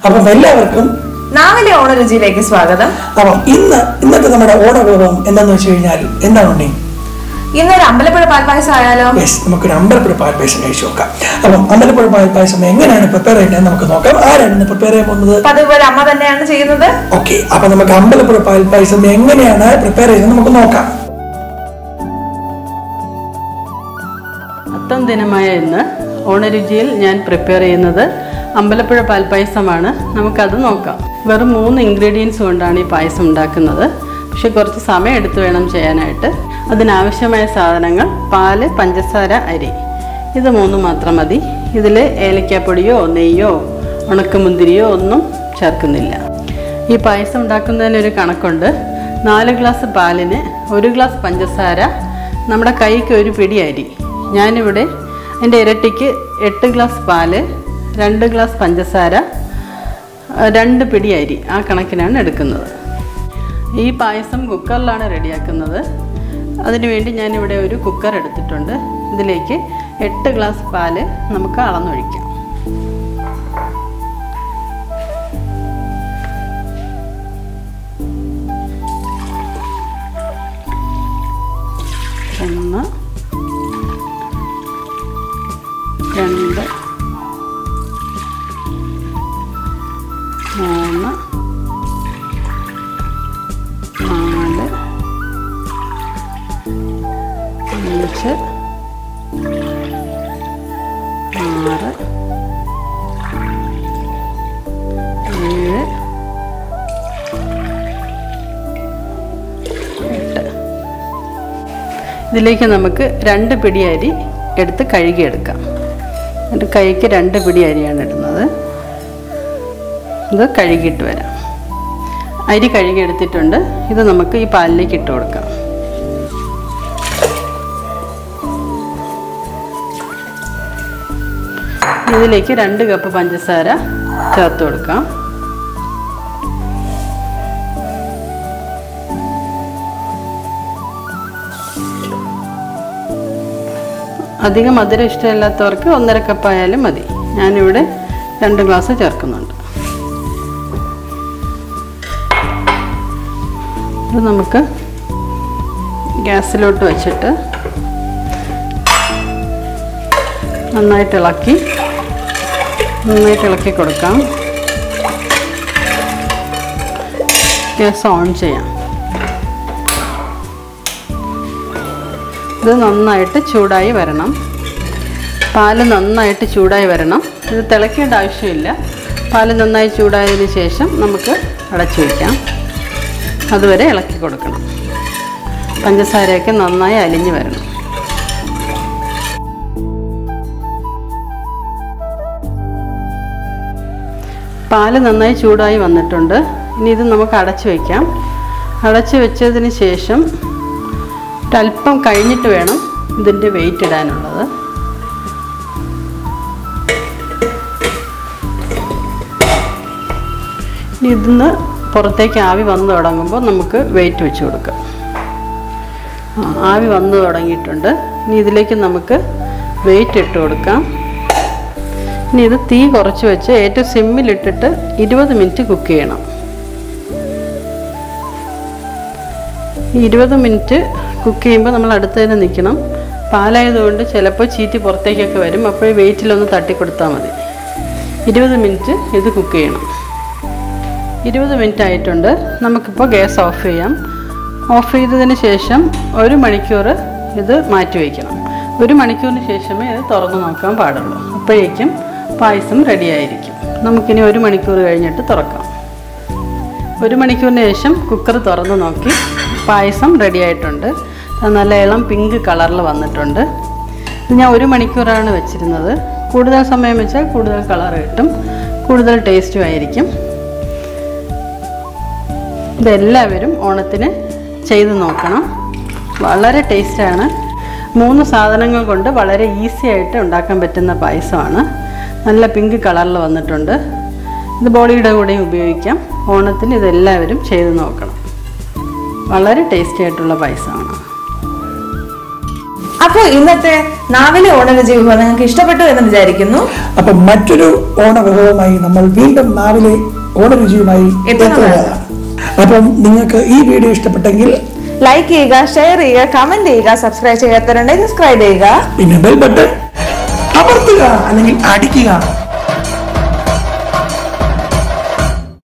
അപ്പം എല്ലാവർക്കും നാവിലെ ഓണരുചിയിലേക്ക് സ്വാഗതം അപ്പം ഇന്ന് ഇന്നത്തെ നമ്മുടെ ഓണവിഭവം എന്താന്ന് വെച്ച് കഴിഞ്ഞാൽ എന്താണ് ഉണ്ണി ഇന്നൊരു അമ്പലപ്പുഴ പാൽപ്പായസം ആയാലോ യെസ് നമുക്കൊരു അമ്പലപ്പുഴ പാൽ പായസം കഴിച്ചു നോക്കാം അപ്പം അമ്പലപ്പുഴ പാൽ പായസം എങ്ങനെയാണ് പ്രിപ്പയർ ചെയ്യുന്നത് നമുക്ക് നോക്കാം ആരാണ് ഇന്ന് പ്രിപ്പയർ ചെയ്യാൻ പോകുന്നത് അപ്പൊ അതുപോലെ അമ്മ തന്നെയാണ് ചെയ്യുന്നത് ഓക്കെ അപ്പൊ നമുക്ക് അമ്പലപ്പുഴ പാൽ പായസം എങ്ങനെയാണ് പ്രിപ്പയർ ചെയ്യുന്നത് നമുക്ക് നോക്കാം പത്താം ദിനമായ ഇന്ന് ഓണരുചിയിൽ ഞാൻ പ്രിപ്പയർ ചെയ്യുന്നത് അമ്പലപ്പുഴ പാൽപ്പായസമാണ് നമുക്കത് നോക്കാം വെറും മൂന്ന് ഇൻഗ്രീഡിയൻസ് കൊണ്ടാണ് ഈ പായസം ഉണ്ടാക്കുന്നത് പക്ഷെ കുറച്ച് സമയം എടുത്ത് വേണം ചെയ്യാനായിട്ട് അതിനാവശ്യമായ സാധനങ്ങൾ പാല് പഞ്ചസാര അരി ഇത് മൂന്ന് മാത്രം മതി ഇതിൽ ഏലക്കാപ്പൊടിയോ നെയ്യോ ഉണക്കമുന്തിരിയോ ഒന്നും ചേർക്കുന്നില്ല ഈ പായസം ഉണ്ടാക്കുന്നതിനൊരു കണക്കുണ്ട് നാല് ഗ്ലാസ് പാലിന് ഒരു ഗ്ലാസ് പഞ്ചസാര നമ്മുടെ കൈക്ക് ഒരു പിടി അരി ഞാനിവിടെ എൻ്റെ ഇരട്ടിക്ക് എട്ട് ഗ്ലാസ് പാല് രണ്ട് ഗ്ലാസ് പഞ്ചസാര ആ, രണ്ട് പിടി അരി ആ കണക്കിനാണ് എടുക്കുന്നത് ഈ പായസം കുക്കറിലാണ് റെഡിയാക്കുന്നത് അതിനുവേണ്ടി ഞാനിവിടെ ഒരു കുക്കർ എടുത്തിട്ടുണ്ട് ഇതിലേക്ക് എട്ട് ഗ്ലാസ് പാല് നമുക്ക് അളന്നൊഴിക്കാം ഒന്ന് രണ്ട് മൂന്ന് നാല് അഞ്ച് ആറ് ഏഴ് എട്ട് ഇതിലേക്ക് നമുക്ക് രണ്ട് പിടി അരി എടുത്ത് കഴുകിയെടുക്കാം എന്നിട്ട് കൈക്ക് രണ്ട് പിടി അരിയാണ് ഇടുന്നത് ഇത് കഴുകിയിട്ട് വരാം അരി കഴുകിയെടുത്തിട്ടുണ്ട് ഇത് നമുക്ക് ഈ പാലിലേക്ക് ഇട്ട് കൊടുക്കാം ഇതിലേക്ക് രണ്ട് കപ്പ് പഞ്ചസാര ചേർത്ത് കൊടുക്കാം അധികം മധുരം ഇഷ്ടമില്ലാത്തവർക്ക് ഒന്നര കപ്പ് ആയാലും മതി ഞാനിവിടെ രണ്ട് ഗ്ലാസ് ചേർക്കുന്നുണ്ട് ഇത് നമുക്ക് ഗ്യാസിലോട്ട് വെച്ചിട്ട് നന്നായിട്ട് ഇളക്കി നന്നായിട്ട് ഇളക്കി കൊടുക്കാം ഗ്യാസ് ഓൺ ചെയ്യാം ഇത് നന്നായിട്ട് ചൂടായി വരണം പാല് നന്നായിട്ട് ചൂടായി വരണം ഇത് തിളയ്ക്കേണ്ട ആവശ്യമില്ല പാല് നന്നായി ചൂടായതിന് ശേഷം നമുക്ക് അടച്ചു വയ്ക്കാം അതുവരെ ഇളക്കി കൊടുക്കണം പഞ്ചസാരയൊക്കെ നന്നായി അലിഞ്ഞു വരണം പാല് നന്നായി ചൂടായി വന്നിട്ടുണ്ട് ഇനി ഇത് നമുക്ക് അടച്ചു വയ്ക്കാം അടച്ചു വെച്ചതിന് ശേഷം ഒരല്പം കഴിഞ്ഞിട്ട് വേണം ഇതിൻ്റെ വെയിറ്റ് ഇടാനുള്ളത് ഇനി ഇതിന്ന് പുറത്തേക്ക് ആവി വന്നു തുടങ്ങുമ്പോൾ നമുക്ക് വെയിറ്റ് വെച്ച് കൊടുക്കാം ആ, ആവി വന്നു തുടങ്ങിയിട്ടുണ്ട് ഇനി ഇതിലേക്ക് നമുക്ക് വെയിറ്റ് ഇട്ട് കൊടുക്കാം ഇനി ഇത് തീ കുറച്ച് വെച്ച് ഏറ്റവും സിമ്മിലിട്ടിട്ട് ഇരുപത് മിനിറ്റ് കുക്ക് ചെയ്യണം ഈ ഇരുപത് മിനിറ്റ് കുക്ക് ചെയ്യുമ്പോൾ നമ്മൾ അടുത്ത് തന്നെ നിൽക്കണം പാലായതുകൊണ്ട് ചിലപ്പോൾ ചീറ്റി പുറത്തേക്കൊക്കെ വരും അപ്പോൾ വെയിറ്റിലൊന്ന് തട്ടി കൊടുത്താൽ മതി ഇരുപത് മിനിറ്റ് ഇത് കുക്ക് ചെയ്യണം ഇരുപത് മിനിറ്റ് ആയിട്ടുണ്ട് നമുക്കിപ്പോൾ ഗ്യാസ് ഓഫ് ചെയ്യാം ഓഫ് ചെയ്തതിന് ശേഷം ഒരു മണിക്കൂർ ഇത് മാറ്റി വയ്ക്കണം ഒരു മണിക്കൂറിന് ശേഷമേ ഇത് തുറന്നു നോക്കാൻ പാടുള്ളൂ അപ്പോഴേക്കും പായസം റെഡി ആയിരിക്കും നമുക്കിനി ഒരു മണിക്കൂർ കഴിഞ്ഞിട്ട് തുറക്കാം ഒരു മണിക്കൂറിന് ശേഷം കുക്കർ തുറന്ന് നോക്കി പായസം റെഡി ആയിട്ടുണ്ട് അത് നല്ല ഇളം പിങ്ക് കളറിൽ വന്നിട്ടുണ്ട് ഇത് ഞാൻ ഒരു മണിക്കൂറാണ് വെച്ചിരുന്നത് കൂടുതൽ സമയം വെച്ചാൽ കൂടുതൽ കളർ കിട്ടും കൂടുതൽ ടേസ്റ്റും ആയിരിക്കും ഇതെല്ലാവരും ഓണത്തിന് ചെയ്ത് നോക്കണം വളരെ ടേസ്റ്റാണ് മൂന്ന് സാധനങ്ങൾ കൊണ്ട് വളരെ ഈസി ആയിട്ട് ഉണ്ടാക്കാൻ പറ്റുന്ന പായസമാണ് നല്ല പിങ്ക് കളറിൽ വന്നിട്ടുണ്ട് ഇത് ബോളിയുടെ കൂടെയും ഉപയോഗിക്കാം ഓണത്തിന് ഇതെല്ലാവരും ചെയ്ത് നോക്കണം വളരെ ടേസ്റ്റി ആയിട്ടുള്ള പായസമാണ് അപ്പോൾ ഇന്നത്തെ നാവിലെ ഓണരുചി വിഭവം നിങ്ങൾക്ക് ഇഷ്ടപ്പെട്ടു എന്ന് വിചാരിക്കുന്നു അപ്പൊ മറ്റൊരു ഓണവിഭവമായി നമ്മൾ വീണ്ടും നാവിലെ ഓണരുചിയുമായി എത്തുന്നതാണ്. എത്തുന്നതാണ് അപ്പം നിങ്ങൾക്ക് ഈ വീഡിയോ ഇഷ്ടപ്പെട്ടെങ്കിൽ ലൈക്ക് ചെയ്യുക ഷെയർ ചെയ്യുക കമന്റ് ചെയ്യുക സബ്സ്ക്രൈബ് ചെയ്യാത്തവരുണ്ടെങ്കിൽ സബ്സ്ക്രൈബ് ചെയ്യുക പിന്നെ ബെൽ ബട്ടൺ അമർത്തുക അല്ലെങ്കിൽ അടിക്കുക